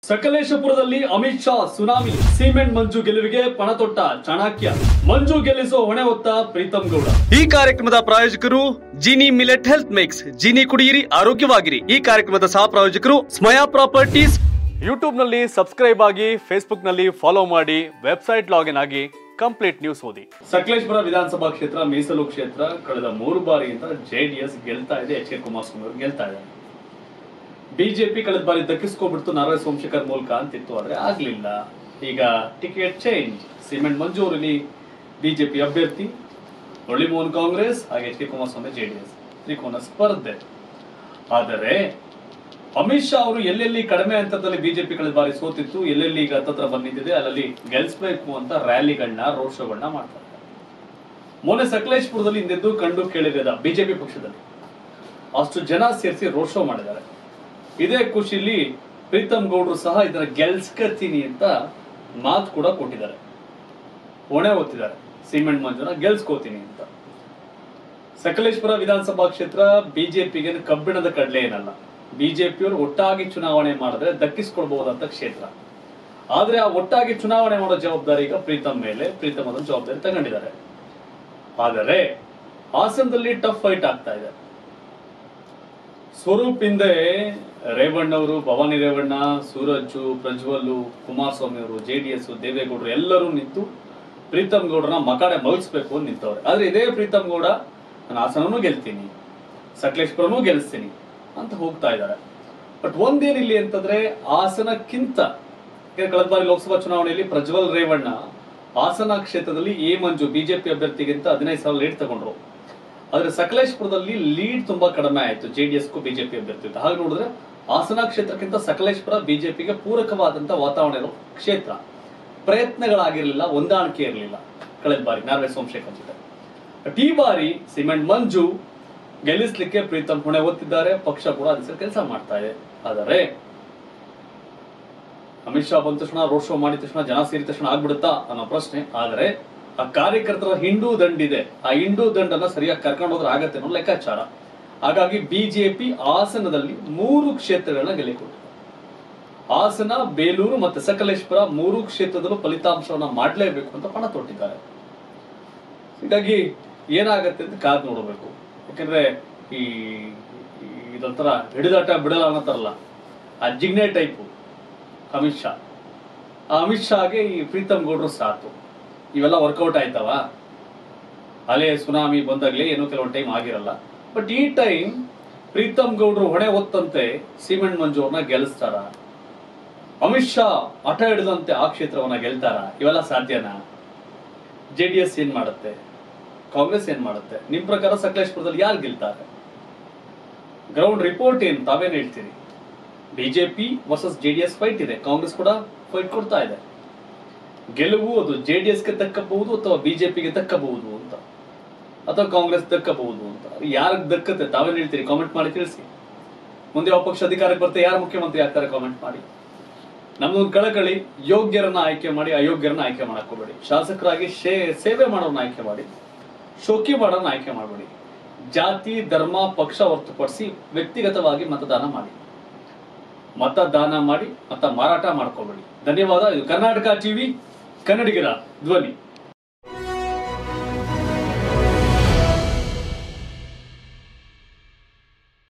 ಸಕಲೇಶಪುರದಲ್ಲಿ Amit Shah tsunami cement Manju ಗೆಲುವಿಗೆ ಪಣ ತೊಟ್ಟ ಚಾಣಕ್ಯ ಮಂಜು ಗೆಲ್ಲಿಸೋ ಹೊಣೆ ಹೊತ್ತ ಪ್ರೀತಂ ಗೌಡ ಈ ಕಾರ್ಯಕ್ರಮದ ಪ್ರಾಯೋಜಕರು Jini millet health mix Jini ಕುಡಿಯಿರಿ ಆರೋಗ್ಯವಾಗಿರಿ ಈ ಕಾರ್ಯಕ್ರಮದ ಸಹ ಪ್ರಾಯೋಜಕರು ಸ್ಮಯಾ ಪ್ರಾಪರ್ಟೀಸ್ ಯೂಟ್ಯೂಬ್ ನಲ್ಲಿ ಸಬ್ಸ್ಕ್ರೈಬ್ ಆಗಿ ಫೇಸ್ಬುಕ್ ನಲ್ಲಿ ಫಾಲೋ ಮಾಡಿ ವೆಬ್ಸೈಟ್ ಲಾಗಿನ್ ಆಗಿ ಕಂಪ್ಲೀಟ್ ನ್ಯೂಸ್ ಓದಿ ಸಕಲೇಶ್ಪುರ ವಿಧಾನಸಭಾ ಕ್ಷೇತ್ರ ಮೀಸಲು ಕ್ಷೇತ್ರ ಕಳೆದ ಮೂರು ಬಾರಿಯಿಂದ ಜೆಡಿಎಸ್ ಗೆಲ್ತಾ ಇದೆ ಎಚ್ ಕೆ ಕುಮಾರಸ್ವಾಮಿ ಅವರು ಗೆಲ್ತಾ ಇದ್ದಾರೆ ಬಿಜೆಪಿ ಕಳೆದ ಬಾರಿ ದಕ್ಕಿಸ್ಕೊಬಿಡ್ತು ನಾರಾಯಣ ಸೋಮಶೇಖರ್ ಮೂಲಕ ಅಂತಿತ್ತು ಆದ್ರೆ ಆಗ್ಲಿಲ್ಲ ಈಗ ಟಿಕೆಟ್ ಚೇಂಜ್ ಸಿಮೆಂಟ್ ಮಂಜು ಅವರಲ್ಲಿ ಬಿಜೆಪಿ ಅಭ್ಯರ್ಥಿ ಮುರಳೀಮೋಹನ್ ಕಾಂಗ್ರೆಸ್ ಹಾಗೆ ಎಚ್ ಕೆ ಕುಮಾರಸ್ವಾಮಿ ಜೆಡಿಎಸ್ ತ್ರಿಕೋನ ಸ್ಪರ್ಧೆ ಆದರೆ ಅಮಿತ್ ಶಾ ಅವರು ಎಲ್ಲೆಲ್ಲಿ ಕಡಿಮೆ ಹಂತದಲ್ಲಿ ಬಿಜೆಪಿ ಕಳೆದ ಬಾರಿ ಸೋತಿತ್ತು ಎಲ್ಲೆಲ್ಲಿ ಈಗ ಹತ್ತತ್ರ ಬಂದಿದೆ ಅಲ್ಲಲ್ಲಿ ಗೆಲ್ಸ್ಬೇಕು ಅಂತ ರ್ಯಾಲಿಗಳನ್ನ ರೋಡ್ ಶೋಗಳನ್ನ ಮಾಡ್ತಾರೆ ಮೊನ್ನೆ ಸಕಲೇಶ್ಪುರದಲ್ಲಿ ಹಿಂದೆದ್ದು ಕಂಡು ಕೇಳಿದ ಬಿಜೆಪಿ ಪಕ್ಷದಲ್ಲಿ ಅಷ್ಟು ಜನ ಸೇರಿಸಿ ರೋಡ್ ಶೋ ಮಾಡಿದ್ದಾರೆ ಇದೇ ಖುಷಿಲಿ ಪ್ರೀತಮ್ ಗೌಡ್ರು ಸಹ ಇದನ್ನ ಗೆಲ್ಸ್ಕತೀನಿ ಅಂತ ಮಾತು ಕೂಡ ಕೊಟ್ಟಿದ್ದಾರೆ ಹೊಣೆ ಹೊತ್ತಿದ್ದಾರೆ ಸಿಮೆಂಟ್ ಮಂಜುನ ಗೆಲ್ಸ್ಕೋತೀನಿ ಅಂತ ಸಕಲೇಶ್ಪುರ ವಿಧಾನಸಭಾ ಕ್ಷೇತ್ರ ಬಿಜೆಪಿಗೆ ಕಬ್ಬಿಣದ ಕಡಲೆ ಏನಲ್ಲ ಬಿಜೆಪಿಯವರು ಒಟ್ಟಾಗಿ ಚುನಾವಣೆ ಮಾಡಿದ್ರೆ ದಕ್ಕಿಸ್ಕೊಳ್ಬಹುದಂತ ಕ್ಷೇತ್ರ ಆದ್ರೆ ಆ ಒಟ್ಟಾಗಿ ಚುನಾವಣೆ ಮಾಡೋ ಜವಾಬ್ದಾರಿ ಈಗ ಪ್ರೀತಮ್ ಮೇಲೆ ಪ್ರೀತಮ್ ಅದನ್ನ ಜವಾಬ್ದಾರಿ ತಗೊಂಡಿದ್ದಾರೆ ಆದರೆ ಹಾಸನದಲ್ಲಿ ಟಫ್ ಫೈಟ್ ಆಗ್ತಾ ಇದೆ ಸ್ವರೂಪ್ ಹಿಂದೆ ರೇವಣ್ಣ ಅವರು ಭವಾನಿ ರೇವಣ್ಣ ಸೂರಜ್ ಪ್ರಜ್ವಲ್ ಕುಮಾರಸ್ವಾಮಿ ಅವರು ಜೆಡಿಎಸ್ ದೇವೇಗೌಡರು ಎಲ್ಲರೂ ನಿಂತು ಪ್ರೀತಮ್ ಗೌಡ್ರನ್ನ ಮಕಾಡೆ ಮಗಿಸ್ಬೇಕು ಅಂತ ನಿಂತವ್ರೆ ಆದ್ರೆ ಇದೇ ಪ್ರೀತಮ್ ಗೌಡ ನಾನು ಹಾಸನೂ ಗೆಲ್ತೀನಿ ಸಕಲೇಶ್ಪುರನೂ ಗೆಲ್ಲಿಸ್ತೀನಿ ಅಂತ ಹೋಗ್ತಾ ಇದ್ದಾರೆ ಬಟ್ ಒಂದೇನಿಲ್ಲಿ ಅಂತಂದ್ರೆ ಹಾಸನಕ್ಕಿಂತ ಯಾಕಂದ್ರೆ ಕಳೆದ ಬಾರಿ ಲೋಕಸಭಾ ಚುನಾವಣೆಯಲ್ಲಿ ಪ್ರಜ್ವಲ್ ರೇವಣ್ಣ ಹಾಸನ ಕ್ಷೇತ್ರದಲ್ಲಿ ಎ ಮಂಜು ಬಿಜೆಪಿ ಅಭ್ಯರ್ಥಿಗಿಂತ ಹದಿನೈದು ಸಾವಿರ ಲೀಡ್ ತಗೊಂಡ್ರು ಆದ್ರೆ ಸಕಲೇಶ್ಪುರದಲ್ಲಿ ಲೀಡ್ ತುಂಬಾ ಕಡಿಮೆ ಆಯ್ತು ಜೆಡಿಎಸ್ಗೂ ಬಿಜೆಪಿ ಅಭ್ಯರ್ಥಿ ಹಾಗೆ ನೋಡಿದ್ರೆ ಹಾಸನ ಕ್ಷೇತ್ರಕ್ಕಿಂತ ಸಕಲೇಶ್ಪುರ ಬಿಜೆಪಿಗೆ ಪೂರಕವಾದಂತ ವಾತಾವರಣ ಇರೋ ಕ್ಷೇತ್ರ ಪ್ರಯತ್ನಗಳಾಗಿರಲಿಲ್ಲ ಹೊಂದಾಣಿಕೆ ಇರಲಿಲ್ಲ ಕಳೆದ ಬಾರಿ ನಾರ್ವೆ ಸೋಮಶೇಖರ್ ಜೊತೆ ಬಟ್ ಈ ಬಾರಿ ಸಿಮೆಂಟ್ ಮಂಜು ಗೆಲ್ಲಿಸ್ಲಿಕ್ಕೆ ಪ್ರೀತಮ್ ಹೊಣೆ ಹೊತ್ತಿದ್ದಾರೆ ಪಕ್ಷ ಕೂಡ ಅದಕ್ಕೆ ಕೆಲಸ ಮಾಡ್ತಾ ಇದೆ ಆದರೆ ಅಮಿತ್ ಶಾ ಬಂದ ತಕ್ಷಣ ರೋಡ್ ಶೋ ಮಾಡಿದ ತಕ್ಷಣ ಜನ ಸೇರಿದ ತಕ್ಷಣ ಆಗ್ಬಿಡುತ್ತಾ ಅನ್ನೋ ಪ್ರಶ್ನೆ ಆದರೆ ಆ ಕಾರ್ಯಕರ್ತರ ಹಿಂಡೂ ದಂಡಿದೆ ಆ ಹಿಂಡೂ ದಂಡನ್ನ ಸರಿಯಾಗಿ ಕರ್ಕೊಂಡು ಹೋದ್ರೆ ಆಗತ್ತೆ ಅನ್ನೋ ಲೆಕ್ಕಾಚಾರ ಹಾಗಾಗಿ ಬಿಜೆಪಿ ಹಾಸನದಲ್ಲಿ ಮೂರು ಕ್ಷೇತ್ರಗಳನ್ನ ಗೆಲ್ಲಿಕೊಟ್ಟಿದೆ ಹಾಸನ ಬೇಲೂರು ಮತ್ತೆ ಸಕಲೇಶ್ಪುರ ಮೂರು ಕ್ಷೇತ್ರದಲ್ಲೂ ಫಲಿತಾಂಶವನ್ನ ಮಾಡಲೇಬೇಕು ಅಂತ ಪಣ ತೊಟ್ಟಿದ್ದಾರೆ ಹೀಗಾಗಿ ಏನಾಗತ್ತೆ ಅಂತ ಕಾದ್ ನೋಡಬೇಕು ಯಾಕಂದ್ರೆ ಈ ಈ ಇದೊಂಥರ ಹಿಡಿದಾಟ ಬಿಡಲ್ಲ ಅನ್ನತ್ತಾರಲ್ಲ ಆ ಜಿಗ್ನೆ ಟೈಪು ಅಮಿತ್ ಶಾ ಆ ಅಮಿತ್ ಶಾಗೆ ಈ ಪ್ರೀತಮ್ ಗೌಡ್ರು ಸಾತು ಇವೆಲ್ಲ ವರ್ಕೌಟ್ ಆಯ್ತವ ಅಲೆ ಸುನಾಮಿ ಬಂದಾಗ್ಲೇ ಏನೋ ಕೆಲವೊಂದು ಟೈಮ್ ಆಗಿರಲ್ಲ ಬಟ್ ಈ ಟೈಮ್ ಪ್ರೀತಮ್ ಗೌಡ್ರು ಹೊಣೆ ಹೊತ್ತಂತೆ ಸಿಮೆಂಟ್ ಮಂಜು ಅವ್ರನ್ನ ಗೆಲ್ಲಿಸ್ತಾರ ಅಮಿತ್ ಶಾ ಹಠ ಹಿಡಿದಂತೆ ಆ ಕ್ಷೇತ್ರವನ್ನ ಗೆಲ್ತಾರ ಇವೆಲ್ಲ ಸಾಧ್ಯನಾ ಜೆ ಡಿ ಎಸ್ ಏನ್ ಮಾಡುತ್ತೆ ಕಾಂಗ್ರೆಸ್ ಏನ್ ಮಾಡುತ್ತೆ ನಿಮ್ ಪ್ರಕಾರ ಸಕಲೇಶ್ಪುರದಲ್ಲಿ ಯಾರು ಗೆಲ್ತಾರೆ ಗ್ರೌಂಡ್ ರಿಪೋರ್ಟ್ ಏನ್ ತಾವೇನ್ ಹೇಳ್ತೀರಿ ಬಿಜೆಪಿ ವರ್ಸಸ್ ಜೆಡಿಎಸ್ ಫೈಟ್ ಇದೆ ಕಾಂಗ್ರೆಸ್ ಕೂಡ ಫೈಟ್ ಕೊಡ್ತಾ ಇದೆ ಗೆಲುವು ಅದು ಜೆಡಿಎಸ್ ಗೆ ದಕ್ಕಬಹುದು ಅಥವಾ ಬಿಜೆಪಿಗೆ ದಕ್ಕಬಹುದು ಅಂತ ಅಥವಾ ಕಾಂಗ್ರೆಸ್ ದಕ್ಕಬಹುದು ಅಂತ ಯಾರಿಗೆ ದಕ್ಕತ್ತೆ ತಾವೇನ್ ಹೇಳ್ತೀರಿ ಕಾಮೆಂಟ್ ಮಾಡಿ ತಿಳಿಸಿ ಮುಂದೆ ಯಾವ ಪಕ್ಷ ಅಧಿಕಾರಕ್ಕೆ ಬರ್ತೆ ಯಾರು ಮುಖ್ಯಮಂತ್ರಿ ಆಗ್ತಾರೆ ಕಾಮೆಂಟ್ ಮಾಡಿ ನಮ್ದೊಂದು ಕಳಕಳಿ ಯೋಗ್ಯರನ್ನ ಆಯ್ಕೆ ಮಾಡಿ ಅಯೋಗ್ಯರನ್ನ ಆಯ್ಕೆ ಮಾಡಕ್ ಹೋಗ್ಬೇಡಿ ಶಾಸಕರಾಗಿ ಶೇ- ಸೇವೆ ಮಾಡೋರ್ನ ಆಯ್ಕೆ ಮಾಡಿ ಶೋಕಿ ಮಾಡೋರ್ನ ಆಯ್ಕೆ ಮಾಡಬೇಡಿ ಜಾತಿ ಧರ್ಮ ಪಕ್ಷ ಹೊರತುಪಡಿಸಿ ವ್ಯಕ್ತಿಗತವಾಗಿ ಮತದಾನ ಮಾಡಿ ಮತದಾನ ಮಾಡಿ ಮತ ಮಾರಾಟ ಮಾಡ್ಕೋಬೇಡಿ ಧನ್ಯವಾದ ಇದು ಕರ್ನಾಟಕ ಟಿವಿ ಕನ್ನಡಿಗರ ಧ್ವನಿ